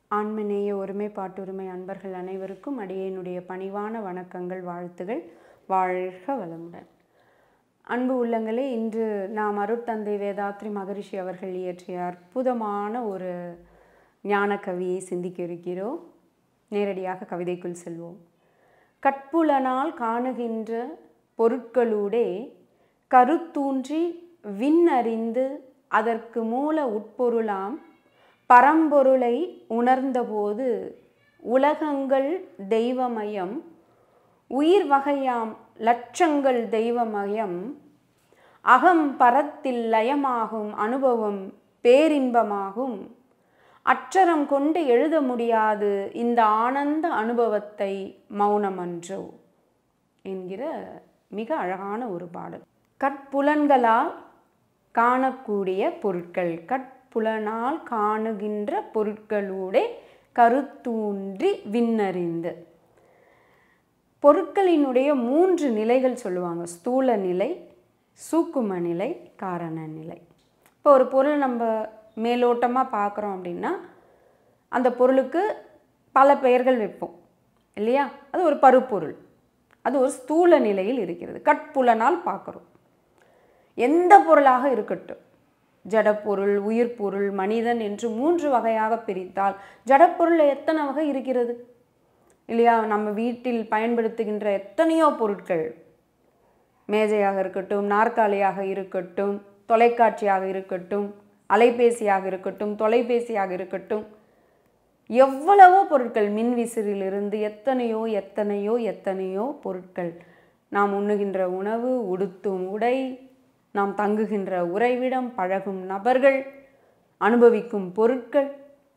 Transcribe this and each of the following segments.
ஆண்மநேய ஒருமைப்பாட்டுரிமை அன்பர்கள் அனைவருக்கும் அடியேனுடைய பணிவான வணக்கங்கள் வாழ்த்துகள் வாழ்க வளமுடன் அன்பு உள்ளங்களே இன்று நாம் அருட்தந்தை வேதாத்ரி மகரிஷி அவர்கள் இயற்றிய அற்புதமான ஒரு ஞான கவியை சிந்திக்க இருக்கிறோம் நேரடியாக கவிதைக்குள் செல்வோம் கட்புலனால் காணுகின்ற பொருட்களூடே கருத்தூன்றி விண்ணறிந்து அதற்கு மூல உட்பொருளாம் பரம்பொருளை உணர்ந்தபோது உலகங்கள் தெய்வமயம் உயிர் வகையாம் லட்சங்கள் தெய்வமயம் அகம் பரத்தில் லயமாகும் அனுபவம் பேரின்பமாகும் அச்சரம் கொண்டு எழுத முடியாது இந்த ஆனந்த அனுபவத்தை மௌனமன்றோ என்கிற மிக அழகான ஒரு பாடல் கற்புலன்களால் காணக்கூடிய பொருட்கள் கற்புலனால் காணுகின்ற பொருட்களூடே கருத்தூன்றி விண்ணறிந்து பொருட்களினுடைய மூன்று நிலைகள் சொல்லுவாங்க ஸ்தூல நிலை சூக்கும நிலை காரண நிலை இப்போ ஒரு பொருள் நம்ம மேலோட்டமாக பார்க்குறோம் அப்படின்னா அந்த பொருளுக்கு பல பெயர்கள் வைப்போம் இல்லையா அது ஒரு பருப்பொருள் அது ஒரு ஸ்தூல நிலையில் இருக்கிறது கட்புலனால் பார்க்குறோம் எந்த பொருளாக இருக்கட்டும் ஜடப்பொருள் உயிர்ப்பொருள் மனிதன் என்று மூன்று வகையாக பிரித்தால் ஜடப்பொருள் எத்தனை வகை இருக்கிறது இல்லையா நம்ம வீட்டில் பயன்படுத்துகின்ற எத்தனையோ பொருட்கள் மேஜையாக இருக்கட்டும் நாற்காலியாக இருக்கட்டும் தொலைக்காட்சியாக இருக்கட்டும் அலைபேசியாக இருக்கட்டும் தொலைபேசியாக இருக்கட்டும் எவ்வளவோ பொருட்கள் மின்விசிறிலிருந்து எத்தனையோ எத்தனையோ எத்தனையோ பொருட்கள் நாம் உண்ணுகின்ற உணவு உடுத்தும் உடை நாம் தங்குகின்ற உறைவிடம் பழகும் நபர்கள் அனுபவிக்கும் பொருட்கள்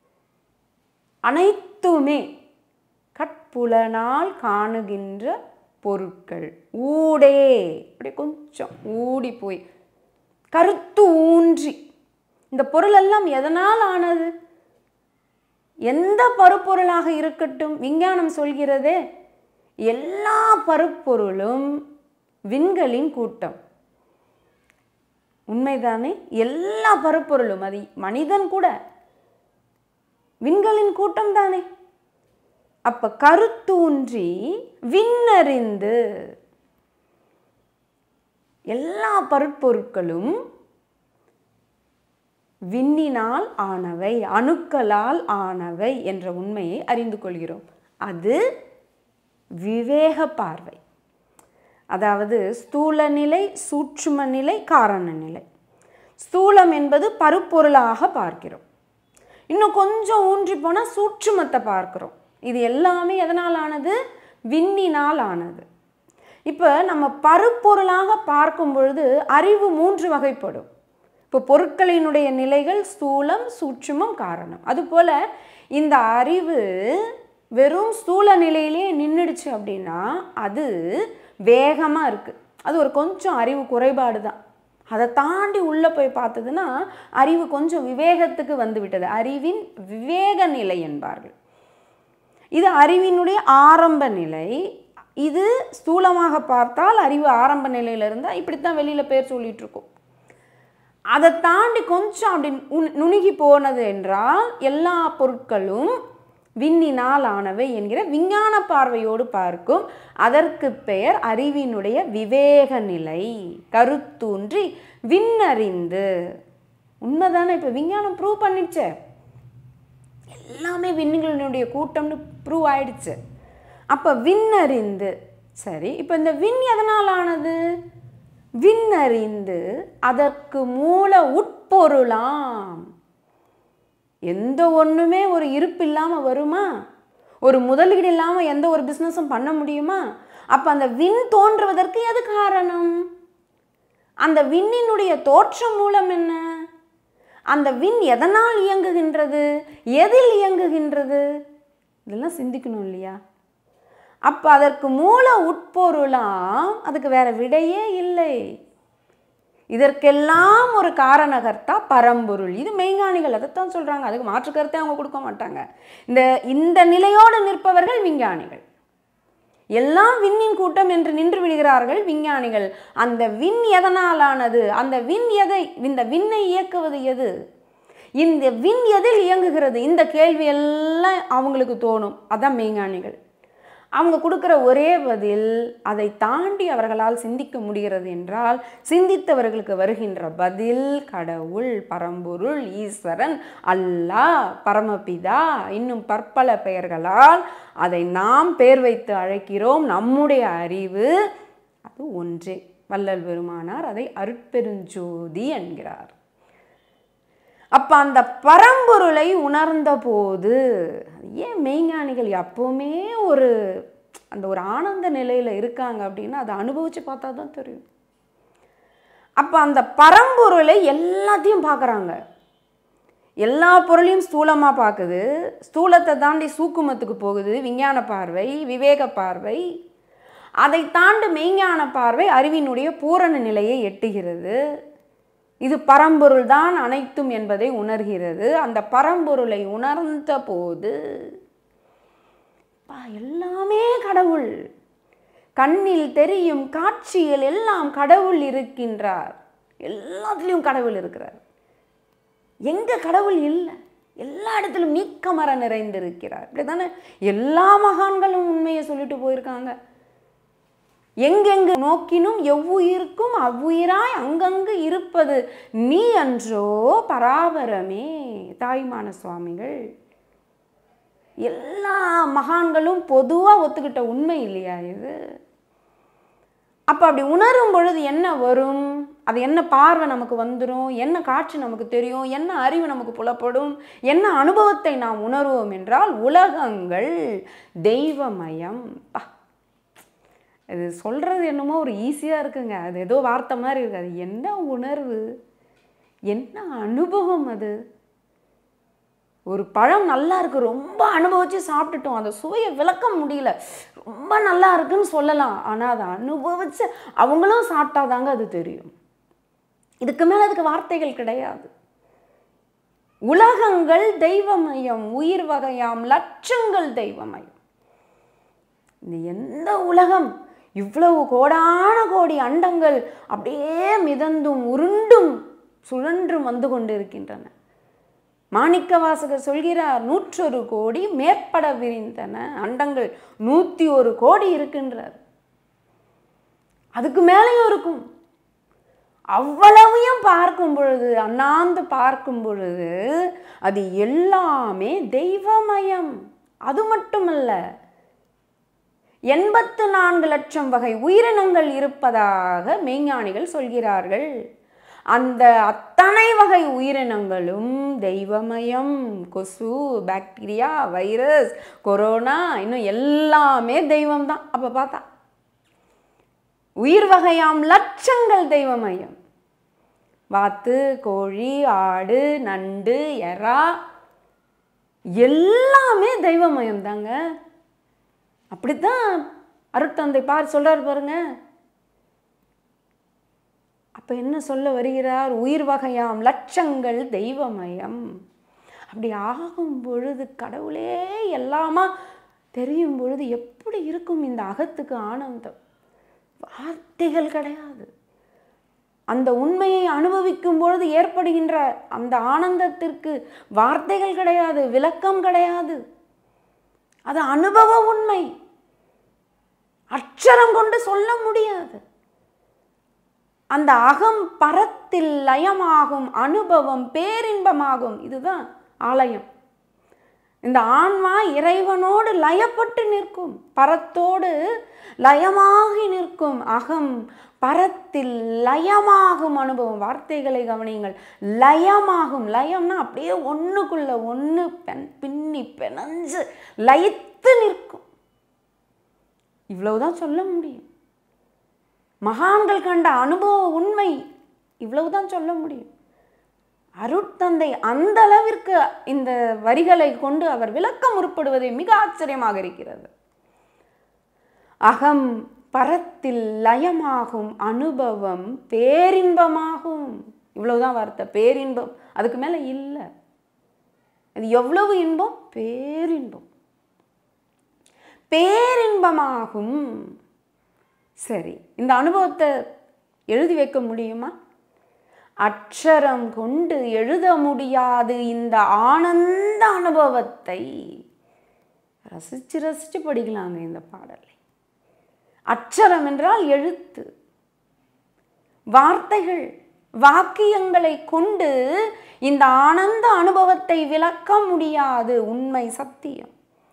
அனைத்துமே கட்புலனால் காணுகின்ற பொருட்கள் ஊடே அப்படி கொஞ்சம் ஊடி போய் கருத்து ஊன்றி இந்த பொருள் எல்லாம் எதனால் ஆனது எந்த பருப்பொருளாக இருக்கட்டும் விஞ்ஞானம் சொல்கிறதே எல்லா பருப்பொருளும் விண்களின் கூட்டம் உண்மைதானே எல்லா பருப்பொருளும் அது மனிதன் கூட விண்களின் கூட்டம் தானே அப்ப கருத்தூன்றி விண்ணறிந்து எல்லா பருப்பொருட்களும் விண்ணினால் ஆனவை அணுக்களால் ஆனவை என்ற உண்மையை அறிந்து கொள்கிறோம் அது விவேக பார்வை அதாவது ஸ்தூல நிலை சூட்சும நிலை காரண நிலை ஸ்தூலம் என்பது பருப்பொருளாக பார்க்கிறோம் இன்னும் கொஞ்சம் ஊன்றி போனால் சூட்சுமத்தை பார்க்கிறோம் இது எல்லாமே எதனால் ஆனது விண்ணினால் ஆனது இப்போ நம்ம பருப்பொருளாக பார்க்கும் பொழுது அறிவு மூன்று வகைப்படும் இப்போ பொருட்களினுடைய நிலைகள் ஸ்தூலம் சூட்சுமம் காரணம் அதுபோல் இந்த அறிவு வெறும் ஸ்தூல நிலையிலே நின்றுடுச்சு அப்படின்னா அது வேகமாக இருக்குது அது ஒரு கொஞ்சம் அறிவு குறைபாடு தான் அதை தாண்டி உள்ளே போய் பார்த்ததுன்னா அறிவு கொஞ்சம் விவேகத்துக்கு வந்து விட்டது அறிவின் விவேக நிலை என்பார்கள் இது அறிவினுடைய ஆரம்ப நிலை இது ஸ்தூலமாக பார்த்தால் அறிவு ஆரம்ப நிலையில் இருந்தால் இப்படித்தான் வெளியில் பேர் சொல்லிட்டு இருக்கோம் அதை தாண்டி கொஞ்சம் அப்படி நுணுகி போனது என்றால் எல்லா பொருட்களும் விண்ணினால் ஆனவை என்கிற விஞ்ஞான பார்வையோடு பார்க்கும் அதற்கு பெயர் அறிவினுடைய விவேக நிலை கருத்தூன்றி விண்ணறிந்து உண்மைதானே இப்போ விஞ்ஞானம் ப்ரூவ் பண்ணிடுச்சே எல்லாமே விண்ணுகளினுடைய கூட்டம்னு ப்ரூவ் ஆயிடுச்சு அப்போ விண்ணறிந்து சரி இப்போ இந்த விண் எதனால் ஆனது விண்ணறிந்து அதற்கு மூல உட்பொருளாம் எந்த ஒன்றுமே ஒரு இருப்பு இல்லாமல் வருமா ஒரு முதலீடு இல்லாமல் எந்த ஒரு பிஸ்னஸும் பண்ண முடியுமா அப்போ அந்த விண் தோன்றுவதற்கு எது காரணம் அந்த விண்ணினுடைய தோற்றம் மூலம் என்ன அந்த விண் எதனால் இயங்குகின்றது எதில் இயங்குகின்றது இதெல்லாம் சிந்திக்கணும் இல்லையா அப்போ அதற்கு மூல உட்பொருளாம் அதுக்கு வேற விடையே இல்லை இதற்கெல்லாம் ஒரு காரணகர்த்தா பரம்பொருள் இது மெய்ஞானிகள் அதைத்தான் சொல்கிறாங்க அதுக்கு மாற்று கருத்தை அவங்க கொடுக்க மாட்டாங்க இந்த இந்த நிலையோடு நிற்பவர்கள் விஞ்ஞானிகள் எல்லாம் விண்ணின் கூட்டம் என்று நின்று விடுகிறார்கள் விஞ்ஞானிகள் அந்த விண் எதனாலானது அந்த விண் எதை இந்த விண்ணை இயக்குவது எது இந்த விண் எதில் இயங்குகிறது இந்த கேள்வி எல்லாம் அவங்களுக்கு தோணும் அதான் மெய்ஞானிகள் அவங்க கொடுக்குற ஒரே பதில் அதை தாண்டி அவர்களால் சிந்திக்க முடிகிறது என்றால் சிந்தித்தவர்களுக்கு வருகின்ற பதில் கடவுள் பரம்பொருள் ஈஸ்வரன் அல்லாஹ் பரமபிதா இன்னும் பற்பல பெயர்களால் அதை நாம் பேர் வைத்து அழைக்கிறோம் நம்முடைய அறிவு அது ஒன்றே வள்ளல் பெருமானார் அதை அருட்பெருஞ்சோதி என்கிறார் அப்போ அந்த பரம்பொருளை உணர்ந்த போது ஏன் மெய்ஞானிகள் எப்பவுமே ஒரு அந்த ஒரு ஆனந்த நிலையில் இருக்காங்க அப்படின்னா அதை அனுபவித்து பார்த்தா தான் தெரியும் அப்போ அந்த பரம்பொருளை எல்லாத்தையும் பார்க்குறாங்க எல்லா பொருளையும் ஸ்தூலமாக பார்க்குது ஸ்தூலத்தை தாண்டி சூக்குமத்துக்கு போகுது விஞ்ஞான பார்வை விவேக பார்வை அதை தாண்டி மெய்ஞான பார்வை அறிவினுடைய பூரண நிலையை எட்டுகிறது இது பரம்பொருள் தான் அனைத்தும் என்பதை உணர்கிறது அந்த பரம்பொருளை உணர்ந்த போது பா, எல்லாமே கடவுள் கண்ணில் தெரியும் காட்சியில் எல்லாம் கடவுள் இருக்கின்றார் எல்லாத்துலேயும் கடவுள் இருக்கிறார் எங்க கடவுள் இல்லை எல்லா இடத்திலும் நீக்கமர நிறைந்திருக்கிறார் இப்படிதானே எல்லா மகான்களும் உண்மையை சொல்லிட்டு போயிருக்காங்க எங்கெங்கு நோக்கினும் எவ்வுயிருக்கும் அவ்வுயிராய் அங்கங்கு இருப்பது நீ அன்றோ பராபரமே தாய்மான சுவாமிகள் எல்லா மகான்களும் பொதுவாக ஒத்துக்கிட்ட உண்மை இல்லையா இது அப்போ அப்படி உணரும் பொழுது என்ன வரும் அது என்ன பார்வை நமக்கு வந்துடும் என்ன காட்சி நமக்கு தெரியும் என்ன அறிவு நமக்கு புலப்படும் என்ன அனுபவத்தை நாம் உணர்வோம் என்றால் உலகங்கள் தெய்வமயம் பா இது சொல்கிறது என்னமோ ஒரு ஈஸியாக இருக்குங்க அது ஏதோ வார்த்தை மாதிரி இருக்கு அது என்ன உணர்வு என்ன அனுபவம் அது ஒரு பழம் நல்லா இருக்கு ரொம்ப அனுபவிச்சு சாப்பிட்டுட்டோம் அந்த சுவையை விளக்க முடியல ரொம்ப நல்லா இருக்குன்னு சொல்லலாம் ஆனால் அதை அனுபவிச்சு அவங்களும் சாப்பிட்டாதாங்க அது தெரியும் இதுக்கு மேலே அதுக்கு வார்த்தைகள் கிடையாது உலகங்கள் தெய்வமயம் உயிர் வகையாம் லட்சங்கள் தெய்வமயம் இந்த எந்த உலகம் இவ்வளவு கோடான கோடி அண்டங்கள் அப்படியே மிதந்தும் உருண்டும் சுழன்றும் வந்து கொண்டிருக்கின்றன மாணிக்க வாசகர் சொல்கிறார் நூற்றொரு கோடி மேற்பட விரிந்தன அண்டங்கள் நூற்றி ஒரு கோடி இருக்கின்றார் அதுக்கு மேலேயும் இருக்கும் அவ்வளவையும் பார்க்கும் பொழுது அண்ணாந்து பார்க்கும் பொழுது அது எல்லாமே தெய்வமயம் அது மட்டுமல்ல எண்பத்து நான்கு லட்சம் வகை உயிரினங்கள் இருப்பதாக மெய்ஞானிகள் சொல்கிறார்கள் அந்த அத்தனை வகை உயிரினங்களும் தெய்வமயம் கொசு பாக்டீரியா வைரஸ் கொரோனா இன்னும் எல்லாமே தெய்வம் தான் அப்போ பார்த்தா உயிர் வகையாம் லட்சங்கள் தெய்வமயம் வாத்து கோழி ஆடு நண்டு எறா எல்லாமே தெய்வமயம் தாங்க அப்படித்தான் அருட்தந்தை பார் சொல்றாரு பாருங்க அப்ப என்ன சொல்ல வருகிறார் உயிர் வகையாம் லட்சங்கள் தெய்வமயம் அப்படி ஆகும் பொழுது கடவுளே எல்லாமா தெரியும் பொழுது எப்படி இருக்கும் இந்த அகத்துக்கு ஆனந்தம் வார்த்தைகள் கிடையாது அந்த உண்மையை அனுபவிக்கும் பொழுது ஏற்படுகின்ற அந்த ஆனந்தத்திற்கு வார்த்தைகள் கிடையாது விளக்கம் கிடையாது அது அனுபவ உண்மை அச்சரம் கொண்டு சொல்ல முடியாது அந்த அகம் பரத்தில் லயமாகும் அனுபவம் பேரின்பமாகும் இதுதான் ஆலயம் இந்த ஆன்மா இறைவனோடு லயப்பட்டு நிற்கும் பரத்தோடு லயமாகி நிற்கும் அகம் பரத்தில் லயமாகும் அனுபவம் வார்த்தைகளை கவனியுங்கள் லயமாகும் லயம்னா அப்படியே ஒன்றுக்குள்ள ஒன்று பெண் பின்னி பிணைஞ்சு லயித்து நிற்கும் இவ்வளவுதான் சொல்ல முடியும் மகான்கள் கண்ட அனுபவ உண்மை இவ்வளவுதான் சொல்ல முடியும் அருட்தந்தை அந்த அளவிற்கு இந்த வரிகளை கொண்டு அவர் விளக்க முற்படுவதை மிக ஆச்சரியமாக இருக்கிறது அகம் பரத்தில் லயமாகும் அனுபவம் பேரின்பமாகும் இவ்வளவுதான் வார்த்தை பேரின்பம் அதுக்கு மேலே இல்லை அது எவ்வளவு இன்பம் பேரின்பம் பேரின்பமாகும் சரி இந்த அனுபவத்தை எழுதி வைக்க முடியுமா அக்ஷரம் கொண்டு எழுத முடியாது இந்த ஆனந்த அனுபவத்தை ரசிச்சு ரசிச்சு படிக்கலாங்க இந்த பாடலை அக்ஷரம் என்றால் எழுத்து வார்த்தைகள் வாக்கியங்களை கொண்டு இந்த ஆனந்த அனுபவத்தை விளக்க முடியாது உண்மை சத்தியம்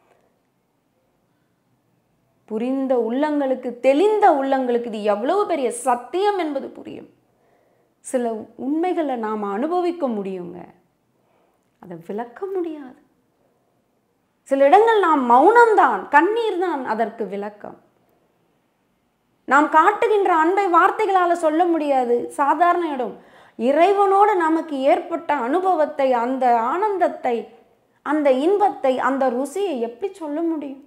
புரிந்த உள்ளங்களுக்கு தெளிந்த உள்ளங்களுக்கு இது எவ்வளவு பெரிய சத்தியம் என்பது புரியும் சில உண்மைகளை நாம் அனுபவிக்க முடியுங்க அதை விளக்க முடியாது சில இடங்கள் நாம் மௌனம்தான் கண்ணீர் தான் அதற்கு விளக்கம் நாம் காட்டுகின்ற அன்பை வார்த்தைகளால் சொல்ல முடியாது சாதாரண இடம் இறைவனோடு நமக்கு ஏற்பட்ட அனுபவத்தை அந்த ஆனந்தத்தை அந்த இன்பத்தை அந்த ருசியை எப்படி சொல்ல முடியும்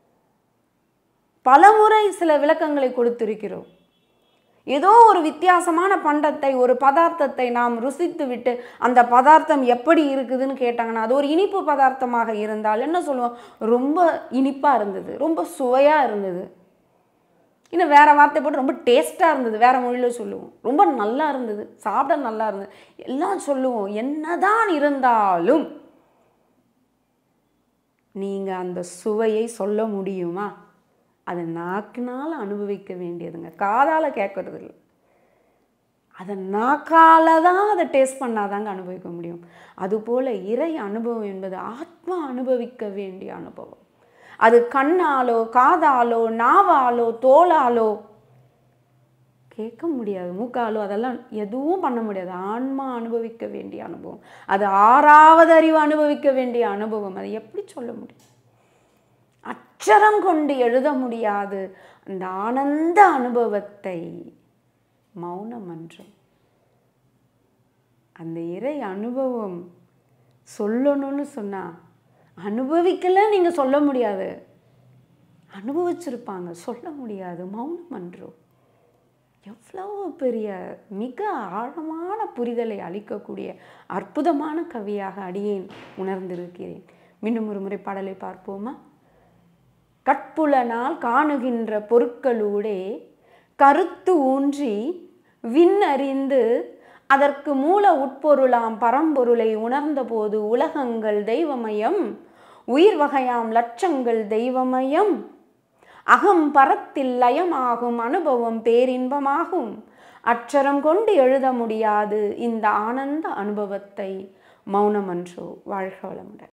பலமுறை சில விளக்கங்களை கொடுத்திருக்கிறோம் ஏதோ ஒரு வித்தியாசமான பண்டத்தை ஒரு பதார்த்தத்தை நாம் ருசித்து விட்டு அந்த பதார்த்தம் எப்படி இருக்குதுன்னு கேட்டாங்கன்னா அது ஒரு இனிப்பு பதார்த்தமாக இருந்தால் என்ன சொல்லுவோம் ரொம்ப இனிப்பாக இருந்தது ரொம்ப சுவையாக இருந்தது இன்னும் வேறு வார்த்தை போட்டு ரொம்ப டேஸ்ட்டாக இருந்தது வேறு மொழியில் சொல்லுவோம் ரொம்ப நல்லா இருந்தது சாப்பிட நல்லா இருந்தது எல்லாம் சொல்லுவோம் என்னதான் இருந்தாலும் நீங்கள் அந்த சுவையை சொல்ல முடியுமா அதை நாக்கினால் அனுபவிக்க வேண்டியதுங்க காதால் கேட்கறது இல்லை அதை நாக்கால தான் அதை டேஸ்ட் பண்ணாதாங்க அனுபவிக்க முடியும் அதுபோல் இறை அனுபவம் என்பது ஆத்மா அனுபவிக்க வேண்டிய அனுபவம் அது கண்ணாலோ காதாலோ நாவாலோ தோலாலோ கேட்க முடியாது மூக்காலோ அதெல்லாம் எதுவும் பண்ண முடியாது ஆன்மா அனுபவிக்க வேண்டிய அனுபவம் அது ஆறாவது அறிவு அனுபவிக்க வேண்டிய அனுபவம் அதை எப்படி சொல்ல முடியும் அச்சரம் கொண்டு எழுத முடியாது அந்த ஆனந்த அனுபவத்தை மௌன மன்றம் அந்த இறை அனுபவம் சொல்லணும்னு சொன்னால் அனுபவிக்கல நீங்கள் சொல்ல முடியாது அனுபவிச்சிருப்பாங்க சொல்ல முடியாது மௌன மன்றம் எவ்வளவு பெரிய மிக ஆழமான புரிதலை அளிக்கக்கூடிய அற்புதமான கவியாக அடியேன் உணர்ந்திருக்கிறேன் மீண்டும் ஒரு முறை பாடலை பார்ப்போமா கட்புலனால் காணுகின்ற பொருட்களூடே கருத்து ஊன்றி விண்ணறிந்து அதற்கு மூல உட்பொருளாம் பரம்பொருளை உணர்ந்தபோது உலகங்கள் தெய்வமயம் உயிர் வகையாம் லட்சங்கள் தெய்வமயம் அகம் பரத்தில் லயமாகும் அனுபவம் பேரின்பமாகும் அச்சரம் கொண்டு எழுத முடியாது இந்த ஆனந்த அனுபவத்தை மௌனமன்றோ வாழ்க வளமுடன்